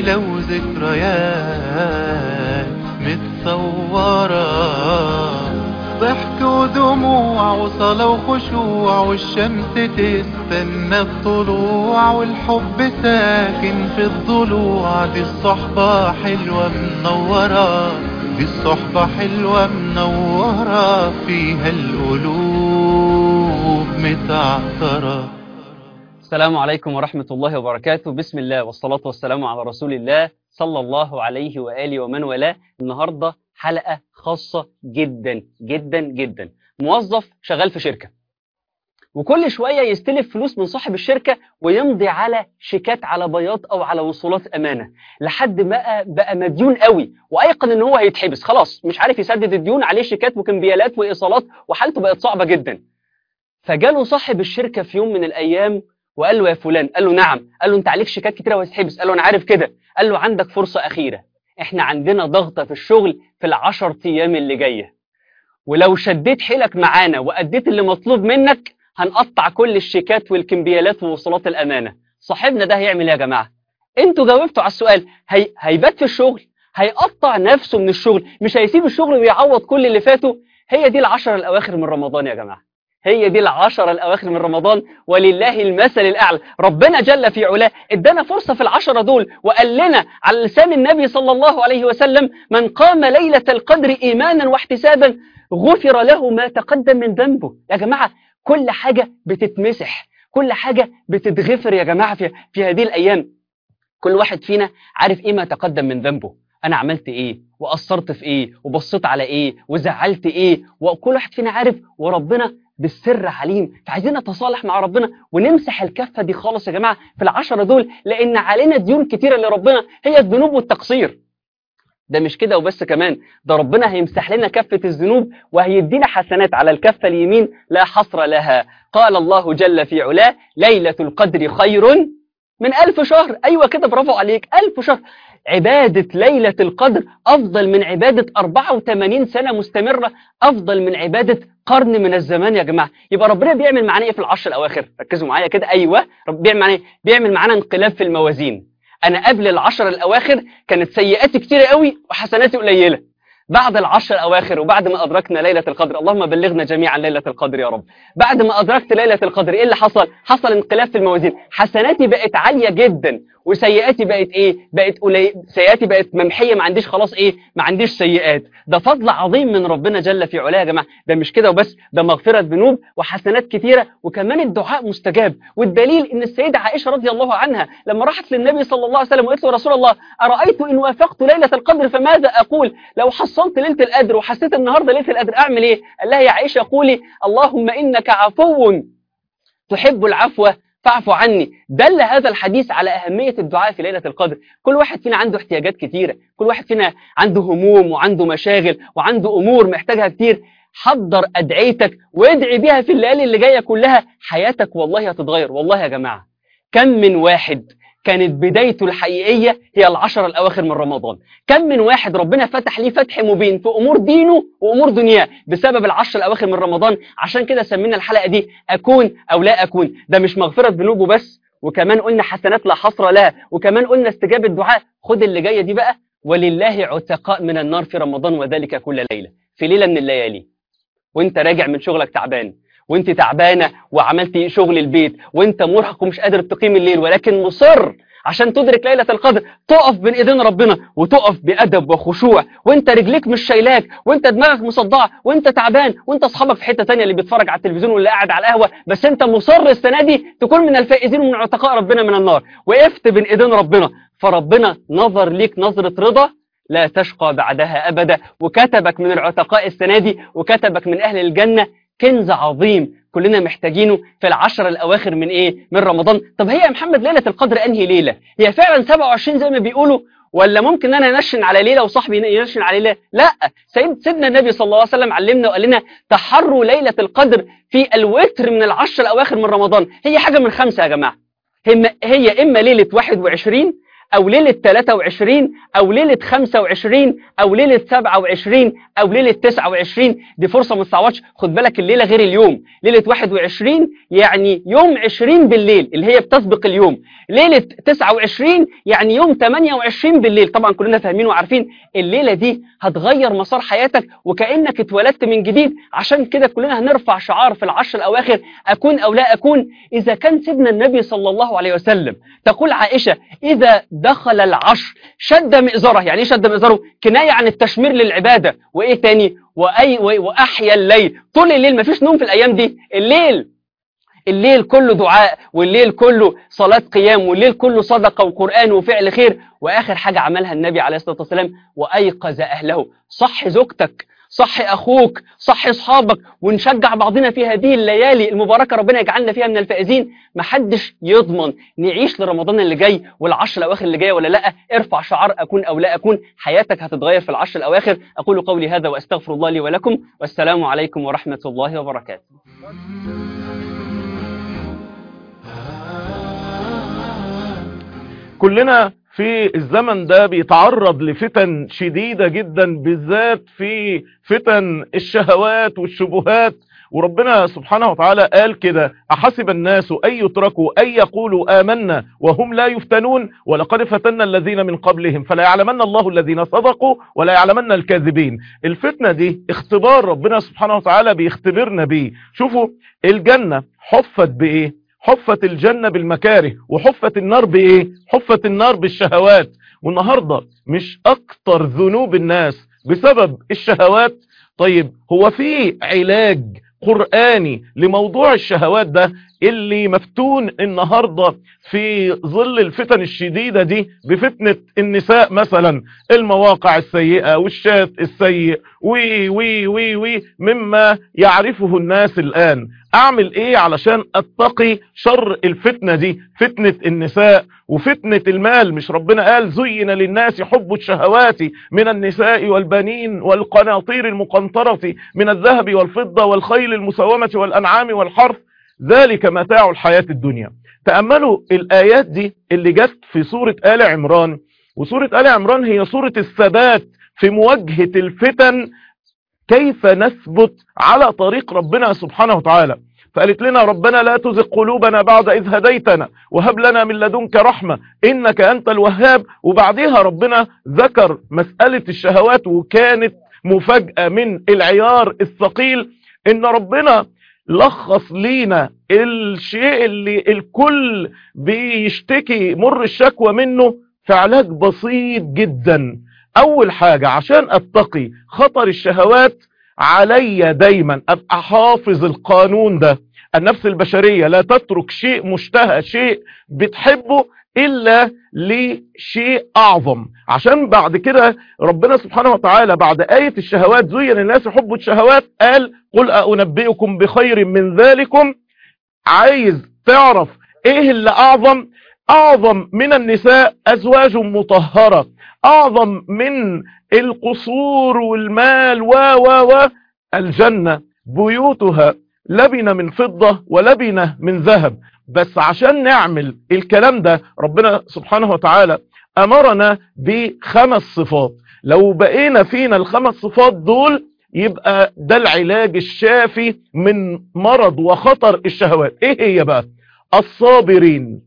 ليلة وذكريات متصورة ضحك ودموع وصلاة وخشوع والشمس تستنى الطلوع والحب ساكن في الضلوع دي الصحبة حلوة منورة دي الصحبة حلوة منورة فيها القلوب متعطرة السلام عليكم ورحمة الله وبركاته بسم الله والصلاة والسلام على رسول الله صلى الله عليه وآله ومن والاه النهاردة حلقة خاصة جدا جدا جدا موظف شغال في شركة وكل شوية يستلف فلوس من صاحب الشركة ويمضي على شيكات على بياض أو على وصولات أمانة لحد ما بقى مديون قوي وأيقن إن هو هيتحبس خلاص مش عارف يسدد الديون عليه شيكات وكمبيالات وإيصالات وحالته بقت صعبة جدا فجاله صاحب الشركة في يوم من الأيام وقال له يا فلان قال له نعم قال له انت عليك شيكات كتيره وهتحبس قال له انا عارف كده قال له عندك فرصه اخيره احنا عندنا ضغطه في الشغل في العشر ايام اللي جايه ولو شديت حيلك معانا واديت اللي مطلوب منك هنقطع كل الشيكات والكمبيالات ووصولات الامانه صاحبنا ده هيعمل ايه يا جماعه انتوا جاوبتوا على السؤال هي... هيبات في الشغل هيقطع نفسه من الشغل مش هيسيب الشغل ويعوض كل اللي فاته هي دي العشر الاواخر من رمضان يا جماعه هي دي العشرة الأواخر من رمضان ولله المثل الأعلى ربنا جل في علاه ادانا فرصة في العشرة دول وقال لنا على لسان النبي صلى الله عليه وسلم من قام ليلة القدر إيمانا واحتسابا غفر له ما تقدم من ذنبه يا جماعة كل حاجة بتتمسح كل حاجة بتتغفر يا جماعة في, في هذه الأيام كل واحد فينا عارف إيه ما تقدم من ذنبه أنا عملت إيه وقصرت في إيه وبصيت على إيه وزعلت إيه وكل واحد فينا عارف وربنا بالسر عليم فعايزين نتصالح مع ربنا ونمسح الكفة دي خالص يا جماعة في العشرة دول لأن علينا ديون كتيرة لربنا هي الذنوب والتقصير ده مش كده وبس كمان ده ربنا هيمسح لنا كفة الذنوب وهيدينا حسنات على الكفة اليمين لا حصر لها قال الله جل في علاه ليلة القدر خير من ألف شهر أيوة كده برافو عليك ألف شهر عبادة ليلة القدر أفضل من عبادة 84 سنة مستمرة أفضل من عبادة قرن من الزمان يا جماعة يبقى ربنا بيعمل معانا إيه في العشر الأواخر ركزوا معايا كده أيوة رب بيعمل معانا إيه بيعمل معانا انقلاب في الموازين أنا قبل العشر الأواخر كانت سيئاتي كتيرة قوي وحسناتي قليلة بعد العشر الأواخر وبعد ما أدركنا ليلة القدر اللهم بلغنا جميعا ليلة القدر يا رب بعد ما أدركت ليلة القدر إيه اللي حصل حصل انقلاب في الموازين حسناتي بقت عالية جدا وسيئاتي بقت إيه بقت قليل سيئاتي بقت ممحية ما عنديش خلاص إيه ما عنديش سيئات ده فضل عظيم من ربنا جل في علاه يا جماعة ده مش كده وبس ده مغفرة ذنوب وحسنات كتيرة وكمان الدعاء مستجاب والدليل إن السيدة عائشة رضي الله عنها لما راحت للنبي صلى الله عليه وسلم وقالت له رسول الله أرأيت إن وافقت ليلة القدر فماذا أقول لو حصلت ليلة القدر وحسيت النهاردة ليلة القدر أعمل إيه قال لها يا عائشة قولي اللهم إنك عفو تحب العفو فاعف عني دل هذا الحديث على أهمية الدعاء في ليلة القدر كل واحد فينا عنده احتياجات كتيرة كل واحد فينا عنده هموم وعنده مشاغل وعنده أمور محتاجها كتير حضر أدعيتك وادعي بيها في الليالي اللي جاية كلها حياتك والله هتتغير والله يا جماعة كم من واحد كانت بدايته الحقيقية هي العشر الأواخر من رمضان كم من واحد ربنا فتح ليه فتح مبين في أمور دينه وأمور دنياه بسبب العشر الأواخر من رمضان عشان كده سمينا الحلقة دي أكون أو لا أكون ده مش مغفرة ذنوبه بس وكمان قلنا حسنات لا حصر لها وكمان قلنا استجابة دعاء خد اللي جاية دي بقى ولله عتقاء من النار في رمضان وذلك كل ليلة في ليلة من الليالي وانت راجع من شغلك تعبان وانت تعبانه وعملتي شغل البيت وانت مرهق ومش قادر تقيم الليل ولكن مصر عشان تدرك ليلة القدر تقف بين ايدين ربنا وتقف بأدب وخشوع وانت رجليك مش شايلاك وانت دماغك مصدعة وانت تعبان وانت اصحابك في حتة تانية اللي بيتفرج على التلفزيون واللي قاعد على القهوة بس انت مصر السنة دي تكون من الفائزين ومن عتقاء ربنا من النار وقفت بين ايدين ربنا فربنا نظر ليك نظرة رضا لا تشقى بعدها أبدا وكتبك من العتقاء السنة دي وكتبك من أهل الجنة كنز عظيم كلنا محتاجينه في العشر الأواخر من إيه؟ من رمضان طب هي يا محمد ليلة القدر أنهي ليلة؟ هي فعلا 27 زي ما بيقولوا ولا ممكن انا انشن على ليله وصاحبي ينشن على ليله لا سيد سيدنا النبي صلى الله عليه وسلم علمنا وقال لنا تحروا ليله القدر في الوتر من العشر الاواخر من رمضان هي حاجه من خمسه يا جماعه هي هي اما ليله 21 او ليله 23 او ليله 25 او ليله 27 او ليله 29 دي فرصه ما تستعوضش خد بالك الليله غير اليوم ليله 21 يعني يوم 20 بالليل اللي هي بتسبق اليوم ليله 29 يعني يوم 28 بالليل طبعا كلنا فاهمين وعارفين الليله دي هتغير مسار حياتك وكانك اتولدت من جديد عشان كده كلنا هنرفع شعار في العشر الاواخر اكون او لا اكون اذا كان سيدنا النبي صلى الله عليه وسلم تقول عائشه اذا دخل العشر شد مئزره يعني ايه شد مئزره كنايه عن التشمير للعباده وايه تاني واي واحيا الليل طول الليل مفيش نوم في الايام دي الليل الليل كله دعاء والليل كله صلاة قيام والليل كله صدقة وقرآن وفعل خير وآخر حاجة عملها النبي عليه الصلاة والسلام وأيقظ أهله صح زوجتك صح أخوك صح أصحابك ونشجع بعضنا في هذه الليالي المباركة ربنا يجعلنا فيها من الفائزين محدش يضمن نعيش لرمضان اللي جاي والعشر الأواخر اللي جاية ولا لا ارفع شعار أكون أو لا أكون حياتك هتتغير في العشر الأواخر أقول قولي هذا وأستغفر الله لي ولكم والسلام عليكم ورحمة الله وبركاته كلنا في الزمن ده بيتعرض لفتن شديدة جدا بالذات في فتن الشهوات والشبهات وربنا سبحانه وتعالى قال كده أحسب الناس أن يتركوا أن يقولوا آمنا وهم لا يفتنون ولقد فتنا الذين من قبلهم فلا يعلمن الله الذين صدقوا ولا يعلمن الكاذبين الفتنة دي اختبار ربنا سبحانه وتعالى بيختبرنا بيه شوفوا الجنة حفت بإيه حفت الجنة بالمكاره وحفت النار بايه حفت النار بالشهوات والنهاردة مش اكتر ذنوب الناس بسبب الشهوات طيب هو في علاج قرآني لموضوع الشهوات ده اللي مفتون النهاردة في ظل الفتن الشديدة دي بفتنة النساء مثلا المواقع السيئة والشات السيء وي وي وي وي مما يعرفه الناس الآن اعمل ايه علشان اتقي شر الفتنة دي فتنة النساء وفتنة المال مش ربنا قال زين للناس حب الشهوات من النساء والبنين والقناطير المقنطرة من الذهب والفضة والخيل المسومة والأنعام والحرث ذلك متاع الحياة الدنيا تأملوا الآيات دي اللي جت في سورة آل عمران وسورة آل عمران هي سورة الثبات في مواجهة الفتن كيف نثبت على طريق ربنا سبحانه وتعالى فقالت لنا ربنا لا تزغ قلوبنا بعد إذ هديتنا وهب لنا من لدنك رحمة إنك أنت الوهاب وبعدها ربنا ذكر مسألة الشهوات وكانت مفاجأة من العيار الثقيل إن ربنا لخص لينا الشيء اللي الكل بيشتكي مر الشكوى منه في علاج بسيط جدا اول حاجة عشان اتقي خطر الشهوات علي دايما ابقى حافظ القانون ده النفس البشرية لا تترك شيء مشتهى شيء بتحبه الا لشيء اعظم عشان بعد كده ربنا سبحانه وتعالى بعد آية الشهوات زين الناس حب الشهوات قال قل أنبئكم بخير من ذلكم عايز تعرف ايه اللي اعظم اعظم من النساء ازواج مطهرة اعظم من القصور والمال و و و الجنة بيوتها لبنة من فضة ولبنة من ذهب بس عشان نعمل الكلام ده ربنا سبحانه وتعالى امرنا بخمس صفات لو بقينا فينا الخمس صفات دول يبقى ده العلاج الشافي من مرض وخطر الشهوات ايه هي بقى الصابرين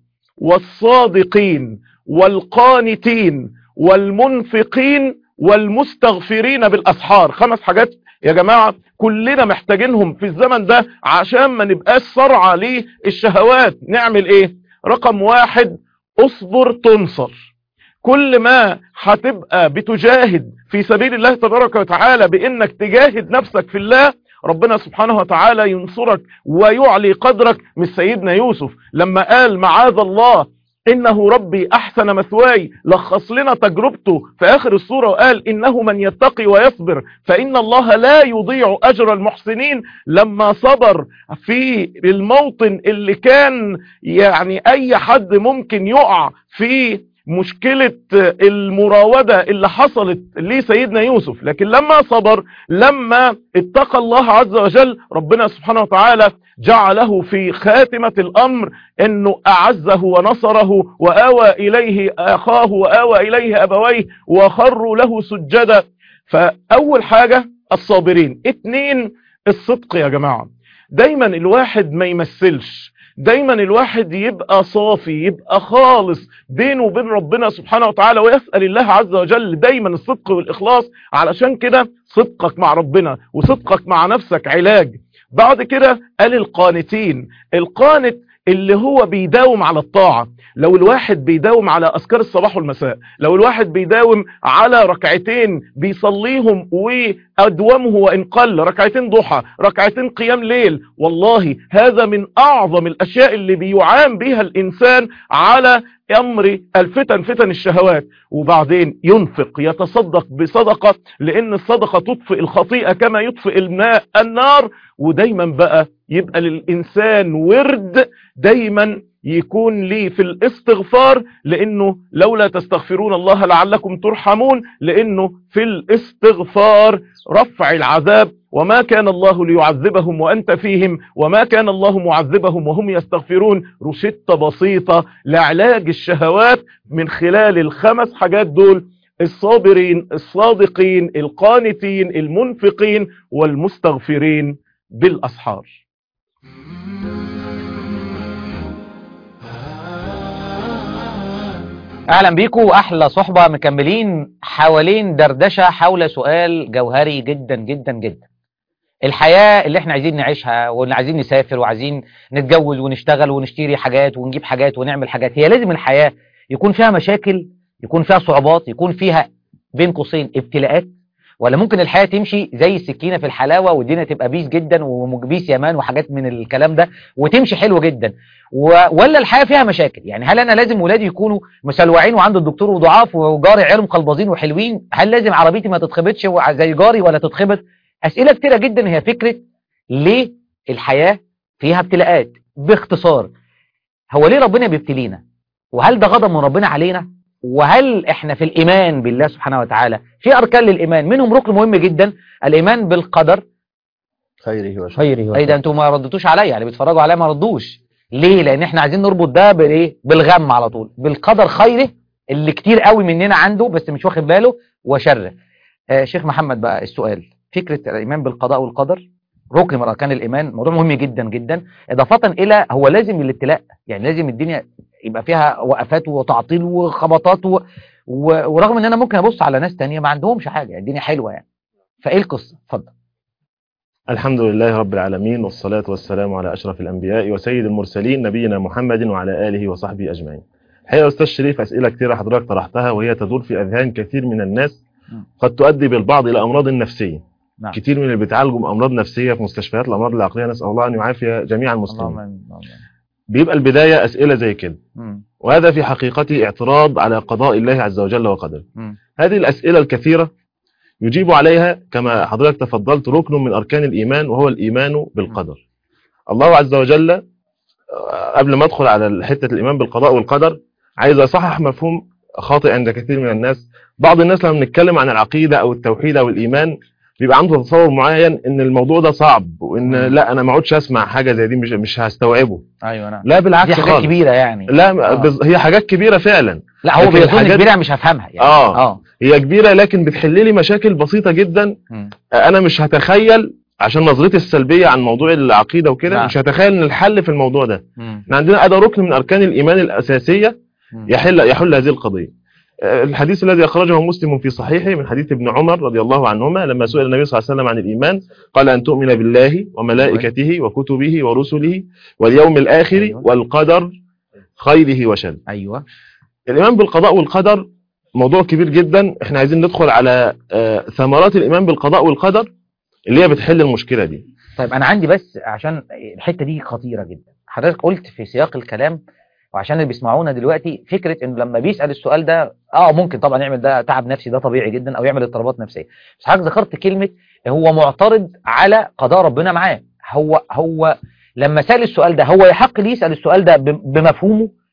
والصادقين والقانتين والمنفقين والمستغفرين بالاسحار خمس حاجات يا جماعة كلنا محتاجينهم في الزمن ده عشان ما نبقاش صرعة للشهوات نعمل ايه رقم واحد اصبر تنصر كل ما هتبقى بتجاهد في سبيل الله تبارك وتعالى بانك تجاهد نفسك في الله ربنا سبحانه وتعالى ينصرك ويعلي قدرك من سيدنا يوسف لما قال معاذ الله إنه ربي أحسن مثواي لخص لنا تجربته في آخر الصورة وقال إنه من يتقي ويصبر فإن الله لا يضيع أجر المحسنين لما صبر في الموطن اللي كان يعني أي حد ممكن يقع في مشكلة المراودة اللي حصلت لسيدنا يوسف لكن لما صبر لما اتقى الله عز وجل ربنا سبحانه وتعالى جعله في خاتمة الأمر أنه أعزه ونصره وآوى إليه أخاه وآوى إليه أبويه وخروا له سجدا فأول حاجة الصابرين اتنين الصدق يا جماعة دايما الواحد ما يمثلش دايما الواحد يبقى صافي يبقى خالص بينه وبين ربنا سبحانه وتعالى ويسأل الله عز وجل دايما الصدق والإخلاص علشان كده صدقك مع ربنا وصدقك مع نفسك علاج بعد كده قال القانتين القانت اللي هو بيداوم على الطاعة لو الواحد بيداوم على أذكار الصباح والمساء لو الواحد بيداوم على ركعتين بيصليهم وأدومه وإن قل ركعتين ضحى ركعتين قيام ليل والله هذا من أعظم الأشياء اللي بيعان بها الإنسان على أمر الفتن فتن الشهوات وبعدين ينفق يتصدق بصدقة لأن الصدقة تطفئ الخطيئة كما يطفئ الماء النار ودايما بقى يبقى للإنسان ورد دايما يكون لي في الاستغفار لأنه لولا تستغفرون الله لعلكم ترحمون لأنه في الاستغفار رفع العذاب وما كان الله ليعذبهم وأنت فيهم وما كان الله معذبهم وهم يستغفرون روشتة بسيطة لعلاج الشهوات من خلال الخمس حاجات دول الصابرين الصادقين القانتين المنفقين والمستغفرين بالأسحار اهلا بيكم واحلى صحبة مكملين حوالين دردشة حول سؤال جوهري جدا جدا جدا الحياة اللي احنا عايزين نعيشها واللي عايزين نسافر وعايزين نتجوز ونشتغل ونشتري حاجات ونجيب حاجات ونعمل حاجات هي لازم الحياة يكون فيها مشاكل يكون فيها صعوبات يكون فيها بين قوسين ابتلاءات ولا ممكن الحياة تمشي زي السكينة في الحلاوة والدنيا تبقى بيس جدا وبيس يمان وحاجات من الكلام ده وتمشي حلو جدا و... ولا الحياة فيها مشاكل يعني هل أنا لازم ولادي يكونوا مسلوعين وعند الدكتور وضعاف وجاري عيالهم قلبازين وحلوين هل لازم عربيتي ما تتخبطش زي جاري ولا تتخبط أسئلة كتيرة جدا هي فكرة ليه الحياة فيها ابتلاءات باختصار هو ليه ربنا بيبتلينا وهل ده غضب من ربنا علينا وهل احنا في الإيمان بالله سبحانه وتعالى في أركان للإيمان منهم ركن مهم جدا الإيمان بالقدر خيره وشره خيره ايه ده انتوا ما ردتوش عليا يعني بيتفرجوا عليا ما ردوش ليه لان احنا عايزين نربط ده بالايه بالغم على طول بالقدر خيره اللي كتير قوي مننا عنده بس مش واخد باله وشره آه شيخ محمد بقى السؤال فكرة الإيمان بالقضاء والقدر ركن من أركان الإيمان موضوع مهم جدا جدا إضافة إلى هو لازم الابتلاء يعني لازم الدنيا يبقى فيها وقفات وتعطيل وخبطات و... و... ورغم ان انا ممكن ابص على ناس تانية ما عندهمش حاجة يعني الدنيا حلوة يعني فايه القصة اتفضل الحمد لله رب العالمين والصلاة والسلام على أشرف الأنبياء وسيد المرسلين نبينا محمد وعلى آله وصحبه أجمعين الحقيقة أستاذ شريف أسئلة كثيرة حضرتك طرحتها وهي تدور في أذهان كثير من الناس قد تؤدي بالبعض إلى أمراض نفسية نعم. كتير من اللي بيتعالجوا بأمراض نفسية في مستشفيات الأمراض العقلية نسأل الله أن يعافي جميع المسلمين اللهم آمين. اللهم بيبقى البداية أسئلة زي كده آمين. وهذا في حقيقته اعتراض على قضاء الله عز وجل وقدره مم. هذه الأسئلة الكثيرة يجيب عليها كما حضرتك تفضلت ركن من أركان الإيمان وهو الإيمان بالقدر الله عز وجل آه، قبل ما أدخل على حتة الإيمان بالقضاء والقدر عايز أصحح مفهوم خاطئ عند كثير من الناس بعض الناس لما بنتكلم عن العقيدة أو التوحيد أو الإيمان بيبقى عنده تصور معين ان الموضوع ده صعب وان مم. لا انا ما اقعدش اسمع حاجه زي دي مش مش هستوعبه ايوه نعم لا بالعكس دي حاجات خالص كبيرة يعني لا آه. بز- هي حاجات كبيره فعلا لا هو لكن بيظن الحاجات- كبيرة مش هفهمها يعني آه. اه هي كبيره لكن بتحل لي مشاكل بسيطه جدا مم. انا مش هتخيل عشان نظرتي السلبيه عن موضوع العقيده وكده نعم. مش هتخيل ان الحل في الموضوع ده مم. احنا عندنا اداه ركن من اركان الايمان الاساسيه مم. يحل يحل هذه القضيه آه، الحديث الذي اخرجه مسلم في صحيحه من حديث ابن عمر رضي الله عنهما لما سئل النبي صلى الله عليه وسلم عن الايمان قال ان تؤمن بالله وملائكته وكتبه ورسله واليوم الاخر أيوة. والقدر خيره وشره ايوه الإيمان بالقضاء والقدر موضوع كبير جدا احنا عايزين ندخل على آه، ثمرات الإيمان بالقضاء والقدر اللي هي بتحل المشكلة دي طيب انا عندي بس عشان الحته دي خطيره جدا حضرتك قلت في سياق الكلام وعشان اللي بيسمعونا دلوقتي فكره انه لما بيسال السؤال ده اه ممكن طبعا يعمل ده تعب نفسي ده طبيعي جدا او يعمل اضطرابات نفسيه بس حضرتك ذكرت كلمه هو معترض على قضاء ربنا معاه هو هو لما سال السؤال ده هو يحق ليه يسال السؤال ده ب- بمفهومه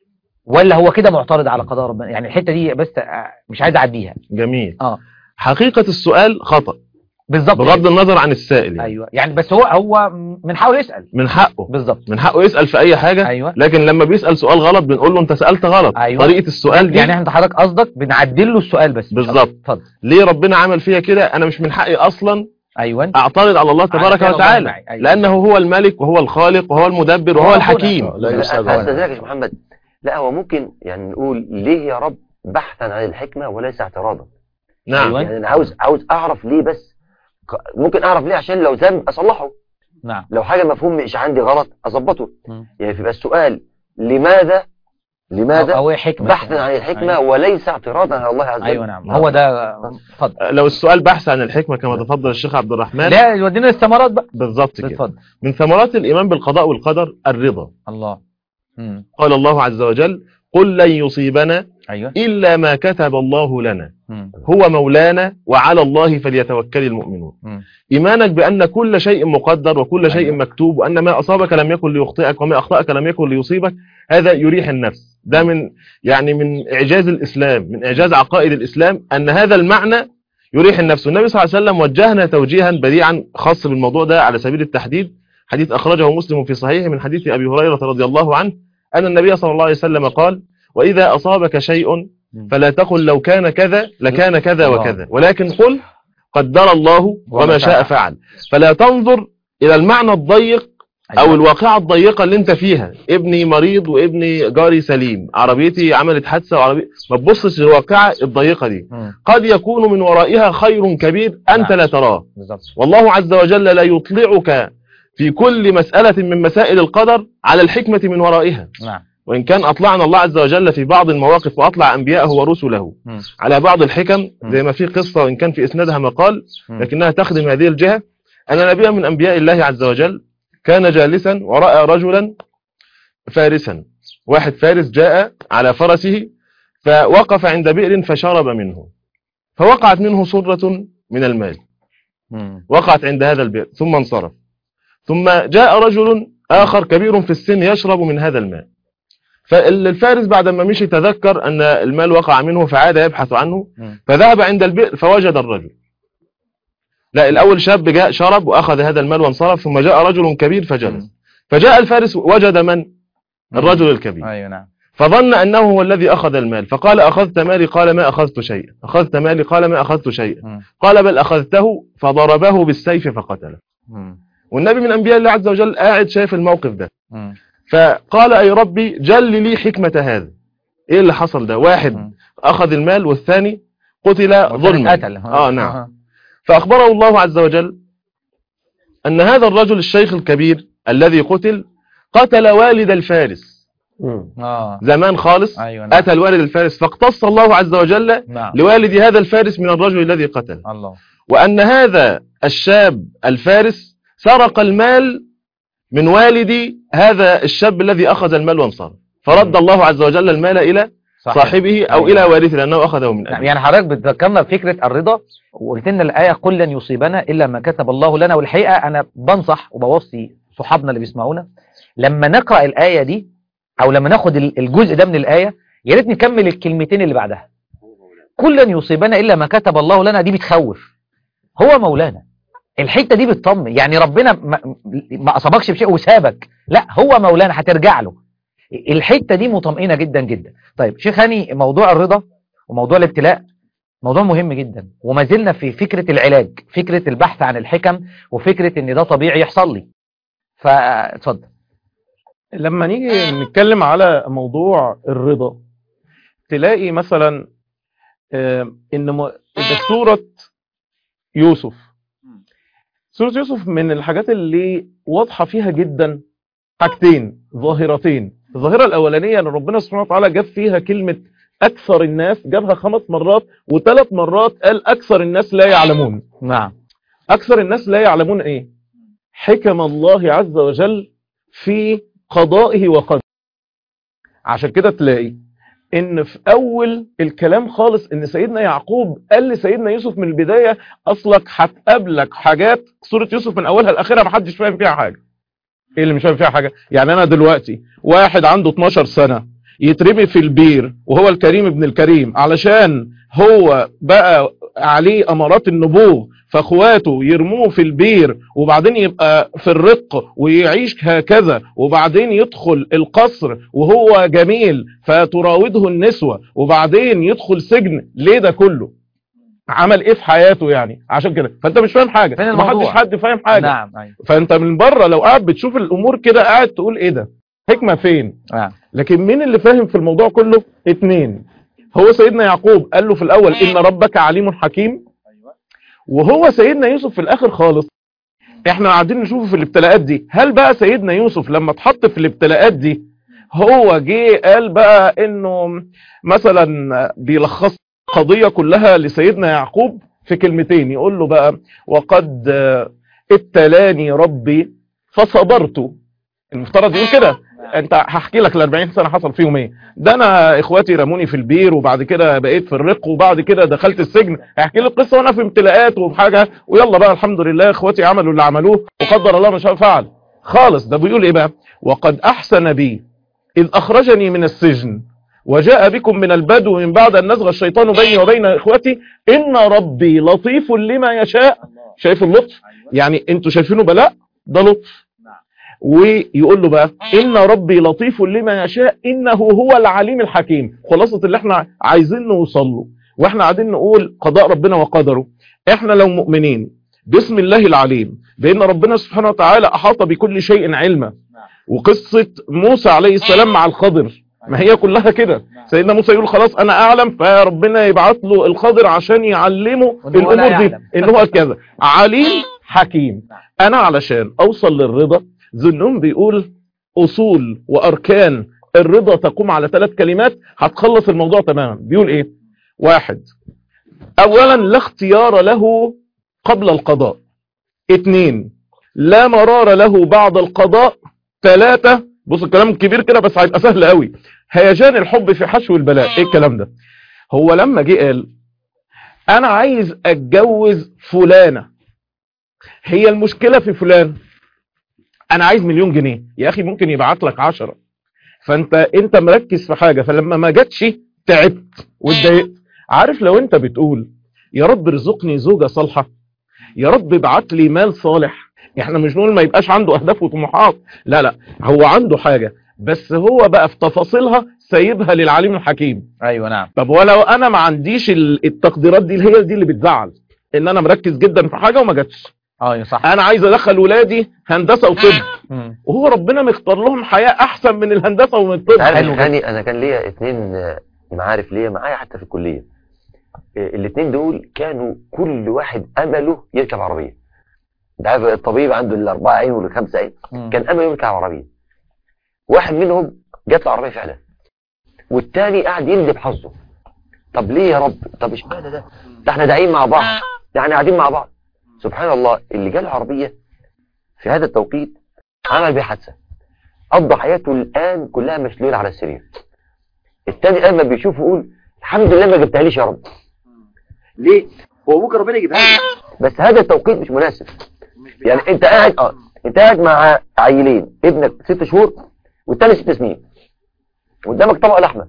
ولا هو كده معترض على قضاء ربنا يعني الحته دي بس آه، مش عايز اعديها جميل اه حقيقة السؤال خطأ بالظبط بغض النظر عن السائل يعني. ايوه يعني بس هو هو من حاول يسال من حقه بالظبط من حقه يسأل في أي حاجة ايوه لكن لما بيسأل سؤال غلط بنقول له أنت سألت غلط أيوة. طريقة السؤال دي يعني انت حضرتك قصدك بنعدل له السؤال بس بالظبط. اتفضل ليه ربنا عمل فيها كده أنا مش من حقي أصلا ايوه أعترض على الله تبارك فعل الله وتعالى معي. أيوة. لأنه هو الملك وهو الخالق وهو المدبر وهو هو الحكيم لا لا يسأل استاذنك عنه. يا شيخ محمد لا هو ممكن يعني نقول ليه يا رب بحثا عن الحكمه وليس اعتراضا نعم أيوة. يعني انا عاوز عاوز اعرف ليه بس ك- ممكن اعرف ليه عشان لو ذنب اصلحه نعم لو حاجه مفهوم مش عندي غلط اظبطه مم. يعني يبقى السؤال لماذا لماذا او أو هي حكمه بحثا عن الحكمه أيوة. وليس اعتراضا على الله عز وجل ايوه نعم هو ده اتفضل لو السؤال بحث عن الحكمة كما تفضل الشيخ عبد الرحمن لا يودينا الثمرات بقى بالظبط كده اتفضل من ثمرات الإيمان بالقضاء والقدر الرضا الله مم. قال الله عز وجل قل لن يصيبنا ايوه إلا ما كتب الله لنا مم. هو مولانا وعلى الله فليتوكل المؤمنون مم. إيمانك بأن كل شيء مقدر وكل شيء أيوة. مكتوب وأن ما أصابك لم يكن ليخطئك وما أخطأك لم يكن ليصيبك هذا يريح النفس ده من يعني من إعجاز الإسلام من إعجاز عقائد الإسلام أن هذا المعنى يريح النفس والنبي صلى الله عليه وسلم وجهنا توجيها بديعا خاص بالموضوع ده على سبيل التحديد حديث أخرجه مسلم في صحيحه من حديث أبي هريرة رضي الله عنه أن النبي صلى الله عليه وسلم قال وإذا أصابك شيء فلا تقل لو كان كذا لكان كذا الله. وكذا ولكن قل قدر الله وما وما شاء شاء. فعل فلا تنظر إلى المعنى الضيق أو أيوة. الواقعة الضيقة اللي انت فيها ابني مريض وابني جاري سليم عربيتي عملت حادثة وعربي ما تبصش للواقعة الضيقة دي مم. قد يكون من ورائها خير كبير أنت نعم. لا تراه بالظبط والله عز وجل لا يطلعك في كل مسألة من مسائل القدر على الحكمة من ورائها نعم وإن كان أطلعنا الله عز وجل في بعض المواقف وأطلع أنبياءه ورسله مم. على بعض الحكم مم. زي ما في قصة وإن كان في إسنادها مقال مم. لكنها تخدم هذه الجهة أن نبيا من أنبياء الله عز وجل كان جالسا ورأى رجلا فارسا واحد فارس جاء على فرسه فوقف عند بئر فشرب منه فوقعت منه صرة من المال مم. وقعت عند هذا البئر ثم انصرف ثم جاء رجل آخر كبير في السن يشرب من هذا الماء فالفارس بعد ما مشي تذكر أن المال وقع منه فعاد يبحث عنه مم. فذهب عند البئر فوجد الرجل لا الأول شاب جاء شرب وأخذ هذا المال وانصرف ثم جاء رجل كبير فجلس مم. فجاء الفارس وجد من الرجل الكبير ايوه نعم فظن أنه هو الذي أخذ المال فقال أخذت مالي قال ما أخذت شيئا أخذت مالي قال ما أخذت شيئا مم. قال بل أخذته فضربه بالسيف فقتله مم. والنبي من أنبياء الله عز وجل قاعد شايف الموقف ده مم. فقال أي ربي جل لي حكمة هذا إيه اللي حصل ده واحد مم. أخذ المال والثاني قتل والثاني ظلما قتل آه نعم فأخبره الله عز وجل أن هذا الرجل الشيخ الكبير الذي قتل قتل والد الفارس اه زمان خالص ايوه نعم قتل والد الفارس فاقتص الله عز وجل نعم لوالد هذا الفارس من الرجل الذي قتل الله وأن هذا الشاب الفارس سرق المال من والد هذا الشاب الذي أخذ المال وانصرف فرد الله عز وجل المال إلى صحيح. صاحبه أو أيوة. إلى وارثه لأنه أخذه من نعم أبيه يعني حضرتك بتذكرنا بفكرة الرضا وقلت لنا الآية قل لن يصيبنا إلا ما كتب الله لنا والحقيقة أنا بنصح وبوصي صحابنا اللي بيسمعونا لما نقرأ الآية دي أو لما ناخد ال- الجزء ده من الآية يا ريت نكمل الكلمتين اللي بعدها كل لن يصيبنا إلا ما كتب الله لنا دي بتخوف هو مولانا الحتة دي بتطمن يعني ربنا ما, ما أصابكش بشيء وسابك لا هو مولانا هترجع له الحتة دي مطمئنة جدا جدا طيب شيخ هاني موضوع الرضا وموضوع الابتلاء موضوع مهم جدا وما زلنا في فكرة العلاج فكرة البحث عن الحكم وفكرة ان ده طبيعي يحصل لي فاتفضل لما نيجي نتكلم على موضوع الرضا تلاقي مثلا آه، ان م- ده سورة يوسف سورة يوسف من الحاجات اللي واضحة فيها جدا حاجتين ظاهرتين الظاهرة الأولانية أن ربنا سبحانه وتعالى جاب فيها كلمة أكثر الناس جابها خمس مرات وثلاث مرات قال أكثر الناس لا يعلمون نعم أكثر الناس لا يعلمون إيه حكم الله عز وجل في قضائه وقدره عشان كده تلاقي ان في اول الكلام خالص ان سيدنا يعقوب قال لسيدنا يوسف من البداية اصلك هتقابلك حاجات سورة يوسف من اولها لاخرها محدش فاهم فيها حاجة ايه اللي مش فاهم فيها حاجة يعني انا دلوقتي واحد عنده 12 سنة يترمي في البير وهو الكريم ابن الكريم علشان هو بقى عليه امارات النبوغ فاخواته يرموه في البير وبعدين يبقى في الرق ويعيش هكذا وبعدين يدخل القصر وهو جميل فتراوده النسوة وبعدين يدخل سجن ليه ده كله عمل ايه في حياته يعني عشان كده فانت مش فاهم حاجه فين محدش الموضوع؟ حد فاهم حاجه نعم أيوة. فانت من بره لو قاعد بتشوف الامور كده قاعد تقول ايه ده حكمه فين نعم لكن مين اللي فاهم في الموضوع كله اتنين هو سيدنا يعقوب قال له في الاول ان ربك عليم حكيم وهو سيدنا يوسف في الاخر خالص احنا قاعدين نشوفه في الابتلاءات دي هل بقى سيدنا يوسف لما اتحط في الابتلاءات دي هو جه قال بقى انه مثلا بيلخص قضية كلها لسيدنا يعقوب في كلمتين يقول له بقى وقد آه، ابتلاني ربي فصبرت المفترض يقول كده انت هحكي لك ال 40 سنه حصل فيهم ايه ده انا اخواتي رموني في البير وبعد كده بقيت في الرق وبعد كده دخلت السجن هحكي لك قصه وانا في امتلاءات وبحاجه ويلا بقى الحمد لله اخواتي عملوا اللي عملوه وقدر الله ما شاء فعل خالص ده بيقول ايه بقى وقد احسن بي اذ اخرجني من السجن وجاء بكم من البدو من بعد ان نزغ الشيطان بيني وبين اخوتي ان ربي لطيف لما يشاء شايف اللطف يعني انتوا شايفينه بلاء ده لطف ويقول له بقى ان ربي لطيف لما يشاء انه هو العليم الحكيم خلاصة اللي احنا عايزين نوصل له واحنا قاعدين نقول قضاء ربنا وقدره احنا لو مؤمنين بسم الله العليم بان ربنا سبحانه وتعالى احاط بكل شيء علما وقصة موسى عليه السلام مع الخضر ما هي كلها كده سيدنا موسى يقول خلاص انا اعلم فربنا يبعت له الخضر عشان يعلمه وإن هو لا الامور دي يعلم. ان هو كذا عليم حكيم انا علشان اوصل للرضا ذنون بيقول اصول واركان الرضا تقوم على ثلاث كلمات هتخلص الموضوع تماما بيقول ايه واحد اولا لا اختيار له قبل القضاء اتنين لا مرار له بعد القضاء ثلاثة بص الكلام كبير كده بس هيبقى سهل قوي هيجان الحب في حشو البلاء ايه الكلام ده هو لما جه قال انا عايز اتجوز فلانة هي المشكلة في فلان انا عايز مليون جنيه يا اخي ممكن يبعت لك عشرة فانت انت مركز في حاجة فلما ما جاتش تعبت واتضايقت عارف لو انت بتقول يا رب ارزقني زوجة صالحة يا رب ابعت لي مال صالح احنا مش نقول ما يبقاش عنده اهداف وطموحات لا لا هو عنده حاجة بس هو بقى في تفاصيلها سايبها للعليم الحكيم ايوه نعم طب ولو انا ما عنديش ال- التقديرات دي اللي هي دي اللي بتزعل ان انا مركز جدا في حاجة وما جاتش اه صح انا عايز ادخل ولادي هندسة وطب مم. وهو ربنا مختار لهم حياة احسن من الهندسة ومن الطب عارف حلو يا خاني انا كان ليا اتنين آه، معارف ليا معايا حتى في الكليه آه، الاتنين دول كانوا كل واحد امله يركب عربيه انت عارف الطبيب عنده الاربعه عين والخمسه عين مم. كان امله يركب عربيه واحد منهم جات له عربيه فعلا والتاني قاعد يندب حظه طب ليه يا رب طب اشمعنى ده ده احنا داعين مع بعض ده احنا قاعدين مع بعض سبحان الله اللي جاله عربيه في هذا التوقيت عمل بيه حادثه قضى حياته الان كلها مشلول على السرير التاني لما بيشوفه يقول الحمد لله ما جبتهاليش يا رب ليه هو ممكن ربنا يجيبها لي بس هذا التوقيت مش مناسب يعني انت قاعد اه انت قاعد مع عيلين ابنك ست شهور والتاني ست سنين قدامك طبق لحمه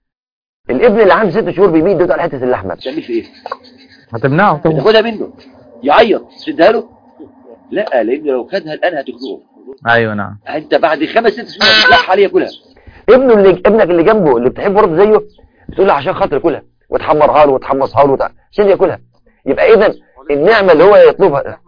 الابن اللي عنده ست شهور بيميل دوت على حته اللحمه تعمل في ايه؟ هتمنعه طبعا تاخدها منه يعيط تشدها له لا لان لو خدها الان هتخنقه ايوه نعم انت بعد خمس ست سنين هتلح عليه ياكلها ابنه اللي ابنك اللي جنبه اللي بتحبه برضه زيه تقول له عشان خاطر كلها وتحمرها له وتحمصها له وتع- عشان ياكلها يبقى اذا النعمه اللي هو يطلبها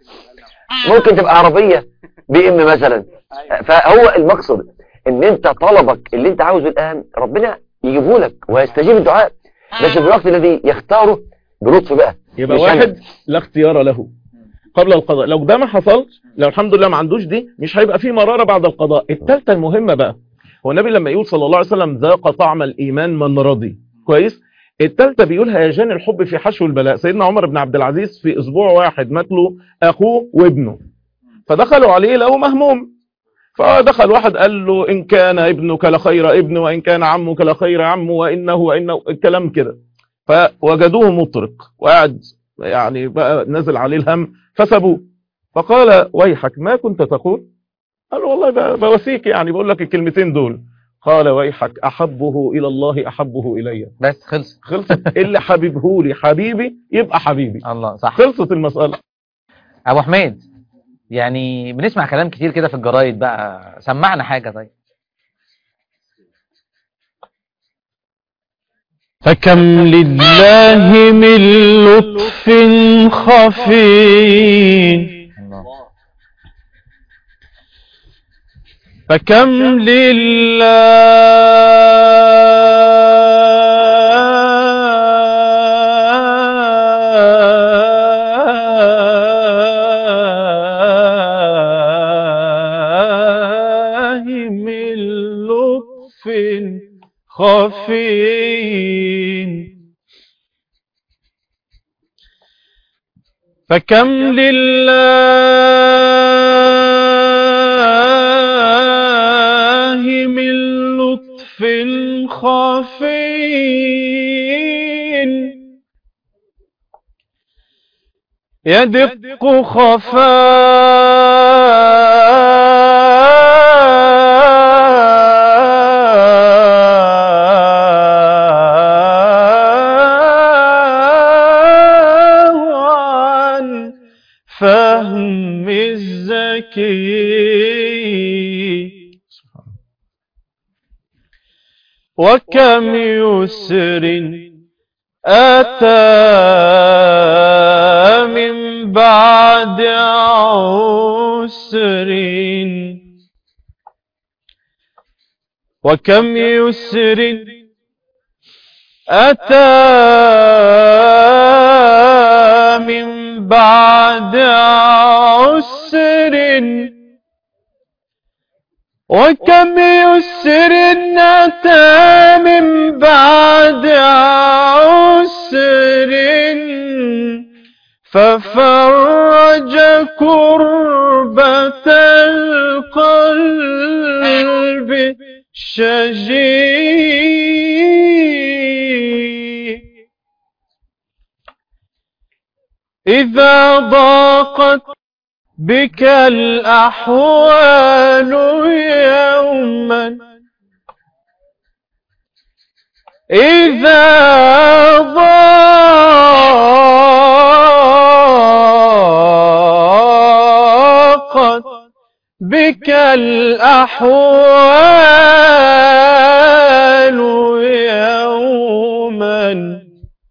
ممكن تبقى عربيه بي ام مثلا فهو المقصد ان انت طلبك اللي انت عاوزه الان ربنا يجيبه لك ويستجيب الدعاء بس في الوقت الذي يختاره بلطف بقى يبقى مش واحد لا اختيار له قبل القضاء لو ده ما حصلش لو الحمد لله ما عندوش دي مش هيبقى فيه مرارة بعد القضاء الثالثه المهمة بقى هو النبي لما يقول صلى الله عليه وسلم ذاق طعم الإيمان من رضي كويس الثالثه بيقول هيجان الحب في حشو البلاء سيدنا عمر بن عبد العزيز في اسبوع واحد مات له اخوه وابنه فدخلوا عليه لقوا مهموم فدخل واحد قال له ان كان ابنك لخير ابن وان كان عمك لخير عم وانه وانه الكلام كده فوجدوه مطرق وقعد يعني بقى نزل عليه الهم فسابوه فقال ويحك ما كنت تقول قال له والله ب- بواسيك يعني بقول لك الكلمتين دول قال ويحك احبه الى الله احبه الي بس خلص خلصت اللي حبيبه لي حبيبي يبقى حبيبي الله صح خلصت المسألة ابو حميد يعني بنسمع كلام كتير كده في الجرايد بقى سمعنا حاجة طيب فكم لله من لطف خفي الله فكم لله من لطف خفي فكم لله من لطف خفي يدق خفاه عن فهم الزكي وكم يسر أتى من بعد عسر وكم يسر أتى من بعد عسر وكم يسر أتى من بعد عسر ففرج كربة القلب شجي إذا ضاقت بك الأحوال يوما إذا ضاقت بك الأحوال يوما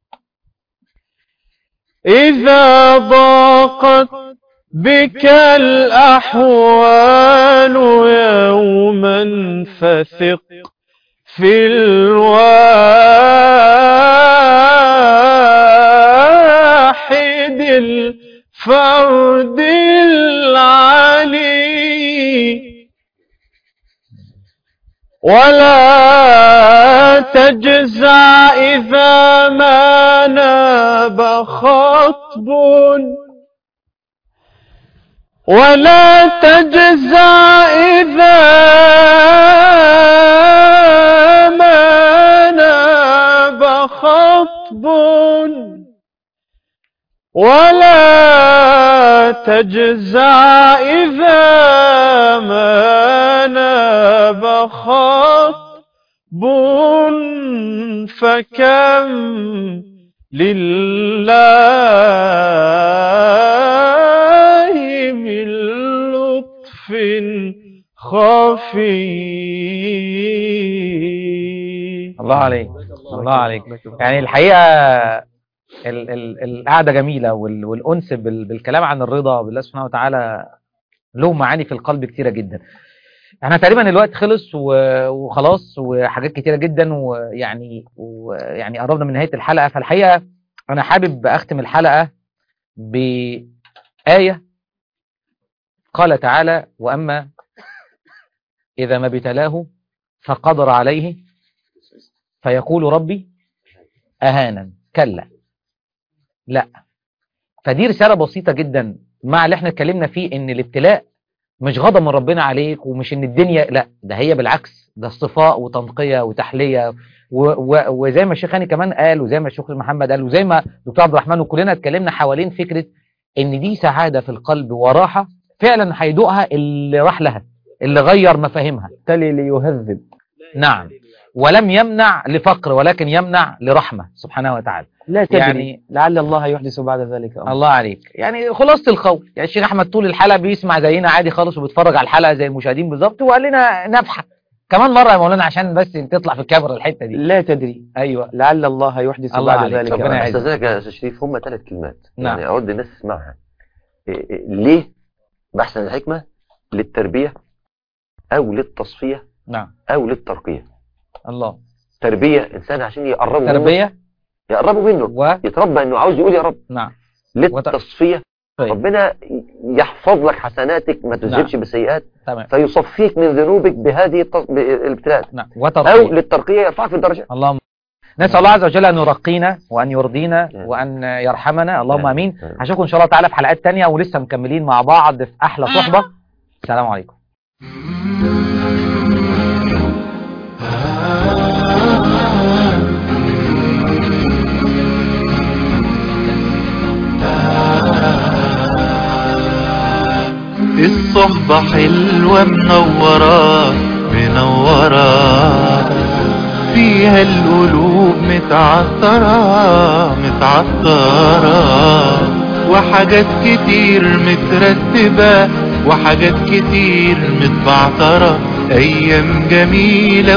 إذا ضاقت بك الأحوال يوما فثق في الواحد الفرد العلي ولا تجزع إذا ما ناب خطب ولا تجزع إذا ما ناب خطب ولا تجزع إذا ما ناب خطب فكم لله من لطف خفي الله عليك الله عليك يعني الحقيقة ال ال القعدة جميلة وال والأنس بال بالكلام عن الرضا بالله سبحانه وتعالى له معاني في القلب كتيرة جدا احنا تقريبا الوقت خلص و- وخلاص وحاجات كتيرة جدا ويعني ويعني قربنا من نهاية الحلقة فالحقيقة أنا حابب أختم الحلقة بآية قال تعالى وأما إذا ما ابتلاه فقدر عليه فيقول ربي أهانا كلا لا فدي رسالة بسيطة جدا مع اللي احنا اتكلمنا فيه ان الابتلاء مش غضب من ربنا عليك ومش ان الدنيا لا ده هي بالعكس ده اصطفاء وتنقية وتحلية و و وزي ما الشيخ هاني كمان قال وزي ما الشيخ محمد قال وزي ما دكتور عبد الرحمن وكلنا اتكلمنا حوالين فكرة ان دي سعادة في القلب وراحة فعلا هيدوقها اللي راح لها اللي غير مفاهيمها تلي ليهذب نعم ولم يمنع لفقر ولكن يمنع لرحمة سبحانه وتعالى لا تدري يعني- يعني لعل الله يحدث بعد ذلك أمر. الله عليك يعني خلاصة القول يعني الشيخ أحمد طول الحلقة بيسمع زينا عادي خالص وبيتفرج على الحلقة زي المشاهدين بالظبط وقال لنا نفحة كمان مرة يا مولانا عشان بس تطلع في الكاميرا الحتة دي لا تدري أيوة لعل الله يحدث الله بعد عليك. ذلك ربنا أمر. يعزك. استاذنك يا استاذ شريف هم ثلاث كلمات نعم. يعني اود الناس تسمعها إيه إيه ليه بحثا الحكمه للتربيه او للتصفيه نعم او للترقيه الله تربيه انسان عشان يقربوا منه تربية يقربوا منه و يتربى انه عاوز يقول يا رب نعم للتصفيه طيب. ربنا يحفظ لك حسناتك ما تذهبش بالسيئات تمام فيصفيك من ذنوبك بهذه التص- الابتلاءات نعم او وترقية للترقيه يرفعك في الدرجه اللهم نسأل الله عز وجل أن يرقينا وأن يرضينا وأن يرحمنا اللهم أمين هشوفكم إن شاء الله تعالى في حلقات تانية ولسه مكملين مع بعض في أحلى صحبة السلام عليكم الصحبة حلوة منورة منورة فيها القلوب متعطرة متعطرة وحاجات كتير مترتبة وحاجات كتير متبعترة أيام جميلة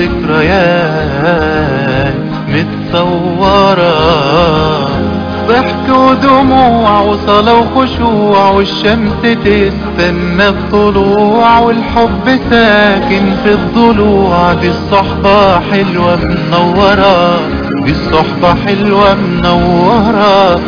وذكريات متصورة ضحك ودموع وصلاة وخشوع والشمس تستنى الطلوع والحب ساكن في الضلوع دي الصحبة حلوة منورة دي الصحبة حلوة منورة